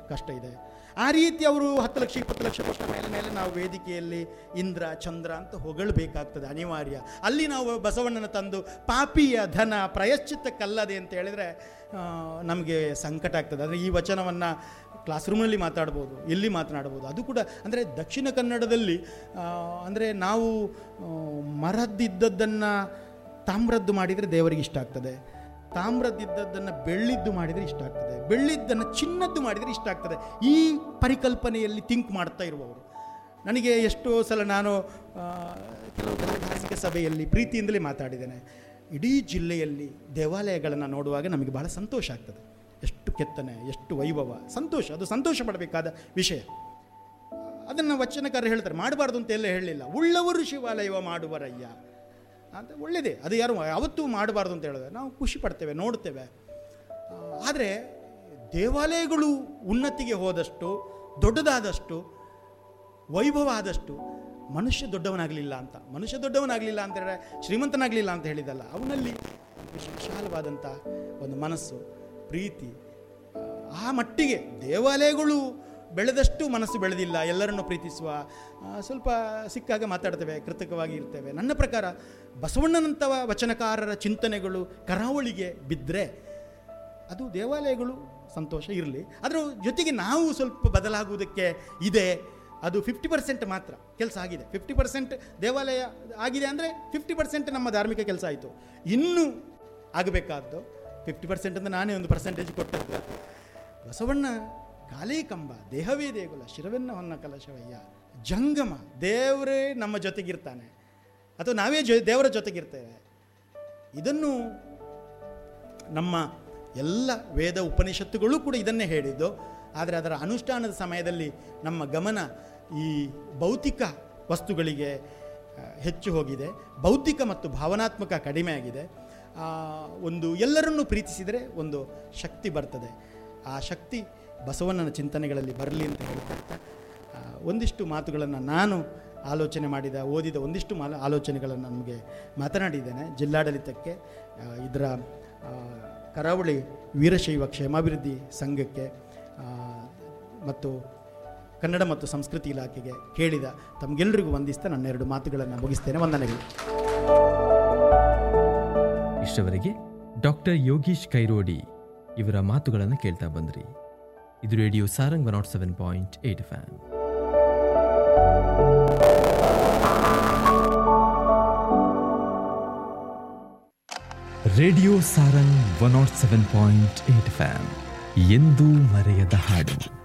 ಕಷ್ಟ ಇದೆ ಆ ರೀತಿ ಅವರು ಹತ್ತು ಲಕ್ಷ ಇಪ್ಪತ್ತು ಲಕ್ಷ ಕೊಟ್ಟ ಮೇಲೆ ಮೇಲೆ ನಾವು ವೇದಿಕೆಯಲ್ಲಿ ಇಂದ್ರ ಚಂದ್ರ ಅಂತ ಹೊಗಳಬೇಕಾಗ್ತದೆ ಅನಿವಾರ್ಯ ಅಲ್ಲಿ ನಾವು ಬಸವಣ್ಣನ ತಂದು ಪಾಪಿಯ ಧನ ಪ್ರಾಯಶ್ಚಿತ್ತಕ್ಕಲ್ಲದೆ ಅಂತ ಹೇಳಿದರೆ ನಮಗೆ ಸಂಕಟ ಆಗ್ತದೆ ಅಂದರೆ ಈ ವಚನವನ್ನು ಕ್ಲಾಸ್ ರೂಮ್ನಲ್ಲಿ ಮಾತಾಡ್ಬೋದು ಇಲ್ಲಿ ಮಾತನಾಡ್ಬೋದು ಅದು ಕೂಡ ಅಂದರೆ ದಕ್ಷಿಣ ಕನ್ನಡದಲ್ಲಿ ಅಂದರೆ ನಾವು ಆ, ಮರದ್ದಿದ್ದದ್ದನ್ನು ತಾಮ್ರದ್ದು ಮಾಡಿದರೆ ದೇವರಿಗೆ ಇಷ್ಟ ಆಗ್ತದೆ ತಾಮ್ರದ್ದಿದ್ದದ್ದನ್ನು ಬೆಳ್ಳಿದ್ದು ಮಾಡಿದರೆ ಇಷ್ಟ ಆಗ್ತದೆ ಬೆಳ್ಳಿದ್ದನ್ನು ಚಿನ್ನದ್ದು ಮಾಡಿದರೆ ಇಷ್ಟ ಆಗ್ತದೆ ಈ ಪರಿಕಲ್ಪನೆಯಲ್ಲಿ ಥಿಂಕ್ ಮಾಡ್ತಾ ಇರುವವರು ನನಗೆ ಎಷ್ಟೋ ಸಲ ನಾನು ಆ, ಕೆಲವು ಧಾರ್ಮಿಕ ಸಭೆಯಲ್ಲಿ ಪ್ರೀತಿಯಿಂದಲೇ ಮಾತಾಡಿದ್ದೇನೆ ಇಡೀ ಜಿಲ್ಲೆಯಲ್ಲಿ ದೇವಾಲಯಗಳನ್ನು ನೋಡುವಾಗ ನಮಗೆ ಬಹಳ ಸಂತೋಷ ಆಗ್ತದೆ ಎಷ್ಟು ಕೆತ್ತನೆ ಎಷ್ಟು ವೈಭವ ಸಂತೋಷ ಅದು ಸಂತೋಷ ಪಡಬೇಕಾದ ವಿಷಯ ಅದನ್ನು ವಚನಕಾರರು ಹೇಳ್ತಾರೆ ಮಾಡಬಾರ್ದು ಅಂತ ಎಲ್ಲ ಹೇಳಲಿಲ್ಲ ಉಳ್ಳವರು ಶಿವಾಲಯವ ಮಾಡುವರಯ್ಯ ಅಂತ ಒಳ್ಳೆಯದೇ ಅದು ಯಾರು ಯಾವತ್ತೂ ಮಾಡಬಾರ್ದು ಅಂತ ಹೇಳಿದ್ರೆ ನಾವು ಖುಷಿ ಪಡ್ತೇವೆ ನೋಡ್ತೇವೆ ಆದರೆ ದೇವಾಲಯಗಳು ಉನ್ನತಿಗೆ ಹೋದಷ್ಟು ದೊಡ್ಡದಾದಷ್ಟು ವೈಭವ ಆದಷ್ಟು ಮನುಷ್ಯ ದೊಡ್ಡವನಾಗಲಿಲ್ಲ ಅಂತ ಮನುಷ್ಯ ದೊಡ್ಡವನಾಗಲಿಲ್ಲ ಅಂತ ಹೇಳಿದ್ರೆ ಶ್ರೀಮಂತನಾಗಲಿಲ್ಲ ಅಂತ ಹೇಳಿದಲ್ಲ ಅವನಲ್ಲಿ ವಿಶಾಲವಾದಂಥ ಒಂದು ಮನಸ್ಸು ಪ್ರೀತಿ ಆ ಮಟ್ಟಿಗೆ ದೇವಾಲಯಗಳು ಬೆಳೆದಷ್ಟು ಮನಸ್ಸು ಬೆಳೆದಿಲ್ಲ ಎಲ್ಲರನ್ನು ಪ್ರೀತಿಸುವ ಆ, ಸ್ವಲ್ಪ ಸಿಕ್ಕಾಗ ಮಾತಾಡ್ತೇವೆ ಕೃತಕವಾಗಿ ಇರ್ತೇವೆ ನನ್ನ ಪ್ರಕಾರ ಬಸವಣ್ಣನಂಥವ ವಚನಕಾರರ ಚಿಂತನೆಗಳು ಕರಾವಳಿಗೆ ಬಿದ್ದರೆ ಅದು ದೇವಾಲಯಗಳು ಸಂತೋಷ ಇರಲಿ ಅದರ ಜೊತೆಗೆ ನಾವು ಸ್ವಲ್ಪ ಬದಲಾಗುವುದಕ್ಕೆ ಇದೆ ಅದು ಫಿಫ್ಟಿ ಪರ್ಸೆಂಟ್ ಮಾತ್ರ ಕೆಲಸ ಆಗಿದೆ ಫಿಫ್ಟಿ ಪರ್ಸೆಂಟ್ ದೇವಾಲಯ ಆಗಿದೆ ಅಂದರೆ ಫಿಫ್ಟಿ ಪರ್ಸೆಂಟ್ ನಮ್ಮ ಧಾರ್ಮಿಕ ಕೆಲಸ ಆಯಿತು ಇನ್ನೂ ಆಗಬೇಕಾದ್ದು ಫಿಫ್ಟಿ ಪರ್ಸೆಂಟ್ ಅಂತ ನಾನೇ ಒಂದು ಪರ್ಸೆಂಟೇಜ್ ಕೊಟ್ಟದ್ದು ಬಸವಣ್ಣ ಕಾಲೇ ಕಂಬ ದೇಹವೇ ದೇಗುಲ ಶಿರವೆನ್ನ ಹೊನ್ನ ಕಲಶವಯ್ಯ ಜಂಗಮ ದೇವರೇ ನಮ್ಮ ಜೊತೆಗಿರ್ತಾನೆ ಅಥವಾ ನಾವೇ ಜೊ ದೇವರ ಜೊತೆಗಿರ್ತೇವೆ ಇದನ್ನು ನಮ್ಮ ಎಲ್ಲ ವೇದ ಉಪನಿಷತ್ತುಗಳು ಕೂಡ ಇದನ್ನೇ ಹೇಳಿದ್ದು ಆದರೆ ಅದರ ಅನುಷ್ಠಾನದ ಸಮಯದಲ್ಲಿ ನಮ್ಮ ಗಮನ ಈ ಭೌತಿಕ ವಸ್ತುಗಳಿಗೆ ಆ, ಹೆಚ್ಚು ಹೋಗಿದೆ ಭೌತಿಕ ಮತ್ತು ಭಾವನಾತ್ಮಕ ಕಡಿಮೆ ಆಗಿದೆ ಆ, ಒಂದು ಎಲ್ಲರನ್ನೂ ಪ್ರೀತಿಸಿದರೆ ಒಂದು ಶಕ್ತಿ ಬರ್ತದೆ ಆ ಶಕ್ತಿ ಬಸವಣ್ಣನ ಚಿಂತನೆಗಳಲ್ಲಿ ಬರಲಿ ಅಂತ ಹೇಳ್ತಾ ಆ, ಒಂದಿಷ್ಟು ಮಾತುಗಳನ್ನು ನಾನು ಆಲೋಚನೆ ಮಾಡಿದ ಓದಿದ ಒಂದಿಷ್ಟು ಮಾಲ ಆಲೋಚನೆಗಳನ್ನು ನಮಗೆ ಮಾತನಾಡಿದ್ದೇನೆ ಜಿಲ್ಲಾಡಳಿತಕ್ಕೆ ಆ, ಇದರ ಆ, ಕರಾವಳಿ ವೀರಶೈವ ಕ್ಷೇಮಾಭಿವೃದ್ಧಿ ಸಂಘಕ್ಕೆ ಆ, ಮತ್ತು ಕನ್ನಡ ಮತ್ತು ಸಂಸ್ಕೃತಿ ಇಲಾಖೆಗೆ ಕೇಳಿದ ತಮಗೆಲ್ಲರಿಗೂ ವಂದಿಸ್ತಾ ನನ್ನ ಎರಡು ಮಾತುಗಳನ್ನು ಮುಗಿಸ್ತೇನೆ ವಂದನೆಗಳು ಇಷ್ಟವರೆಗೆ ಡಾಕ್ಟರ್ ಯೋಗೀಶ್ ಕೈರೋಡಿ ಇವರ ಮಾತುಗಳನ್ನು ಕೇಳ್ತಾ ಬಂದ್ರಿ ಇದು radio Sarang one naught seven point eight FM radio Sarang one naught seven point eight FM ಎಂದೂ ಮರೆಯದ ಹಾಡು